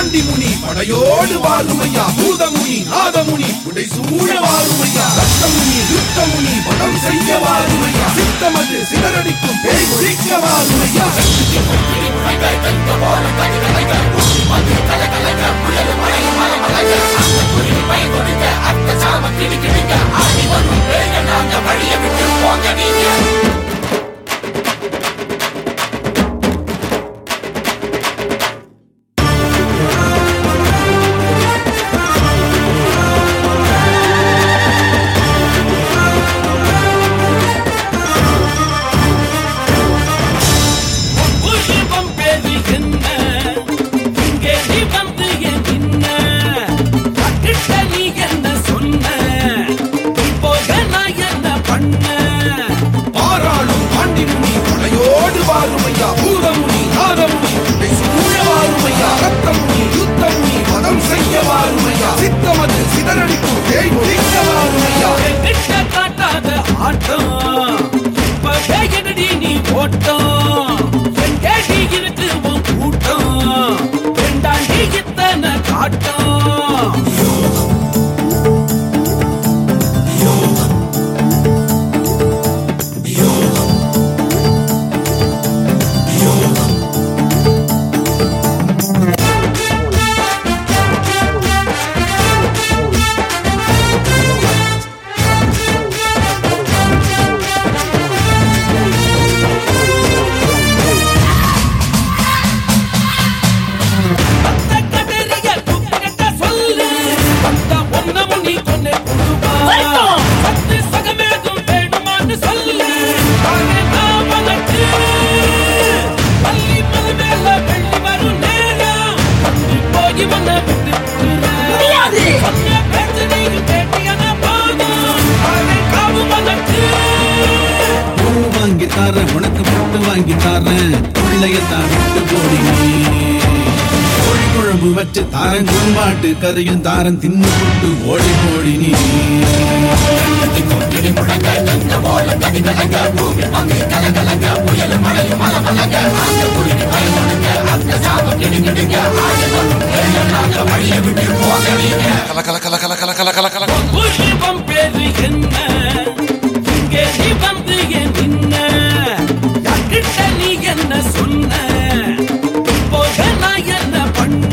பாண்டிமுனி படையோடு வாருமையா பூதமுனி நாதமுனி உடை சூழ வாருமையா ரத்தமுனி யுத்தமுனி வதம் செய்ய வாருமையா சித்தமது சிதறடிக்கும் பேய் ஒழிக்க வாருமையா உருவம் பேரு என்ன இங்கே நீ வந்து என் நின்ன கிட்ட நீ என்ன சொன்ன இப்போத நான் என்ன பண்ண பாராளும் பாண்டிமுனி படையோடு வாருமையா பூதமுனி நாதமுனி உடை சூழ வாருமையா ரத்தமுனி யுத்தமுனி வதம் செய்ய வாருமையா சித்தமது சிதறடிக்கும் பேய் ஒழிக்க வாருமையா கிட்ட காட்டாத ஆட்டம் இப்பவே என்னடி நீ ஓட்டம் எங்கேடி இருக்கு உன் கூட்டம் ரெண்டாண்டி இத்தனை காட்டம் அந்த கதறிய தூக்கிட்ட சொல்லு அந்த ஒன்னமும் நீ கொன்னே புடுவா சத்து சகமேதும் வேணுமான்னு சொல்லு தானே நான் உனக்கு பள்ளி மலை மேல வெள்ளி வரும் நேரம் தம்பி போய் உன்னை விட்டு முடியாது சொன்ன பேச்சு நீங்க கேட்டியன போதும் தானே காவு உனக்கு பூ வாங்கி தாரேன் உனக்கு பொட்டு வாங்கி தாரேன் பிள்ளையத்தான் விட்டு போடி நீ கோழி குழம்பு வச்சு தாரன் கும்பாட்டு கறியும் தாரன் தின்னு போட்டு ஓடி போடி நீ உருவம் பேரு என்ன இங்கே நீ வந்து என் நின்ன யார்கிட்ட நீ என்ன சொன்ன இப்போத நான் என்ன பண்ண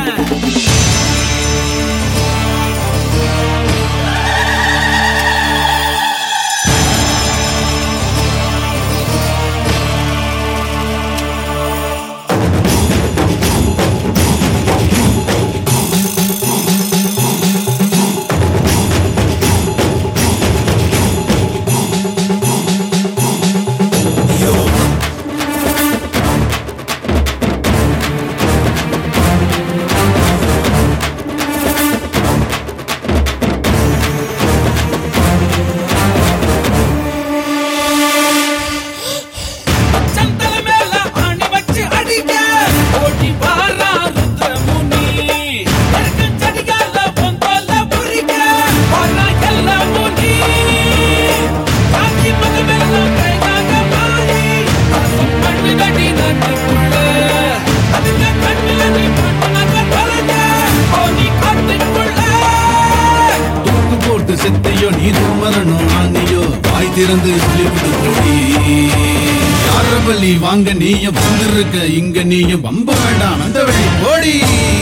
சந்தல மேல ஆணி வச்சு அடிக்க ஓடி வாரா ருத்ரமுனி எனக்கு சடிகால பொந்தல முறிக்க வாரா எல்லா முனி காஞ்சி மத மேல கைதாக மாறி அரசம் பண்ணு கடி நட்டுக்குள்ள அதுல கண்ணுல நீ பண்ணாக தொலைஞ்ச ஓடி காட்டுக்குள்ள தூக்கு போட்டு செத்தையோ நீ மரணம் ஆனியோ வாய் திறந்து சொல்லிவிட்டு போடி யார பலி வாங்க நீயும் வந்திருக்க இங்க நீயும் வம்ப வேண்டாம் அந்த வழி போடி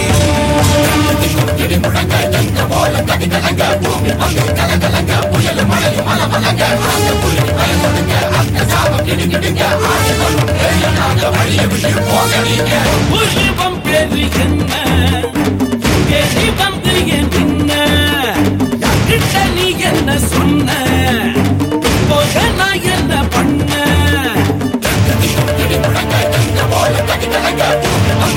உருவம் பேரு என்ன இங்கே நீ வந்து என் நின்ன யார்கிட்ட நீ என்ன சொன்ன இப்போத நான் என்ன பண்ண